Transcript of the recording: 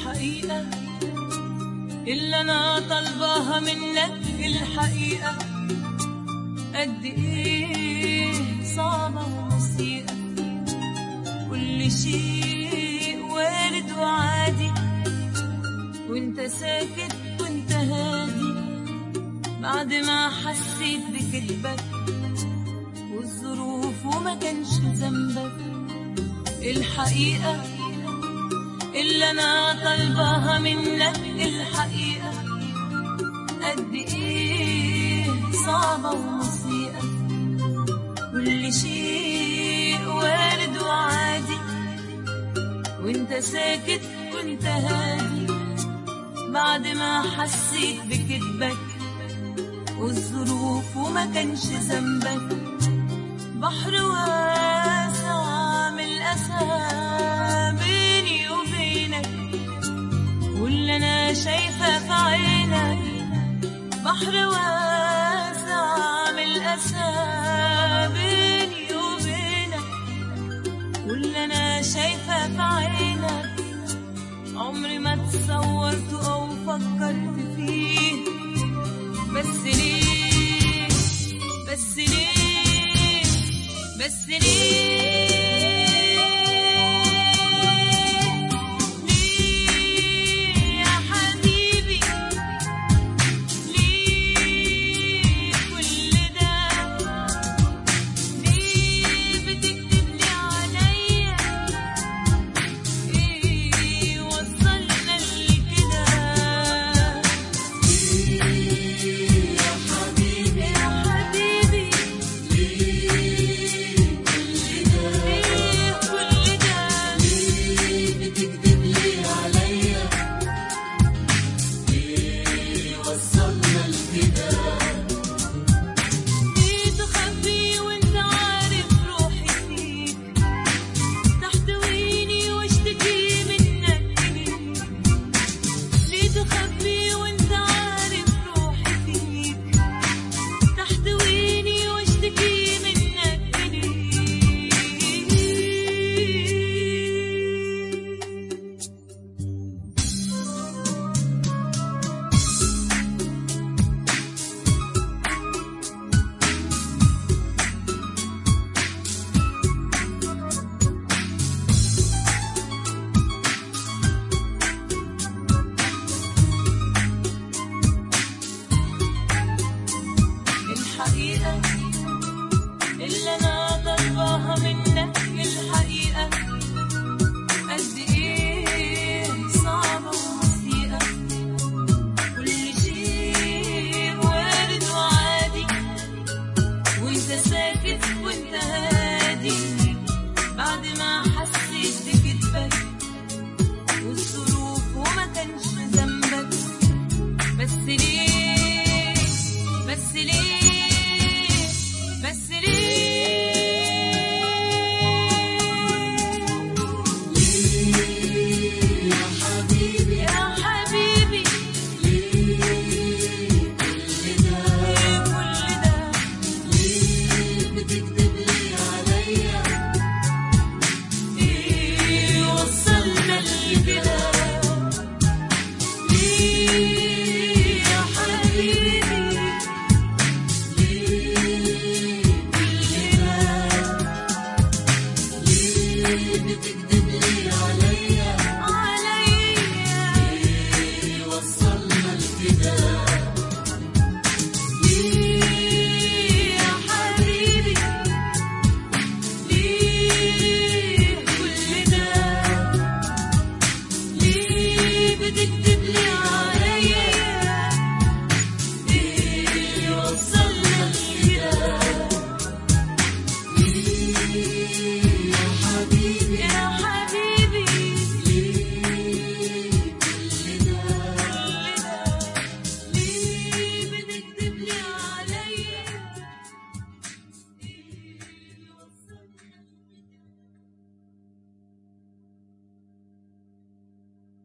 الحقيقة اللي أنا طالباها منك الحقيقة قد إيه صعبة ومسيئة كل شيء وارد وعادي وانت ساكت وانت هادي بعد ما حسيت بكذبك والظروف وما كانش ذنبك الحقيقة اللي أنا طالباها منك الحقيقة قد إيه صعبة ومسيئة كل شيء وارد وعادي وانت ساكت وانت هادي بعد ما حسيت بكذبك والظروف وما كانش ذنبك بحر واسع من الأسى بيني وبينك واللي أنا شايفة في عينك بحر واسع من الأسى بيني وبينك واللي أنا شايفة في عينك عمري ما تصورت أو فكرت فيه بس ليه بس ليه بس ليه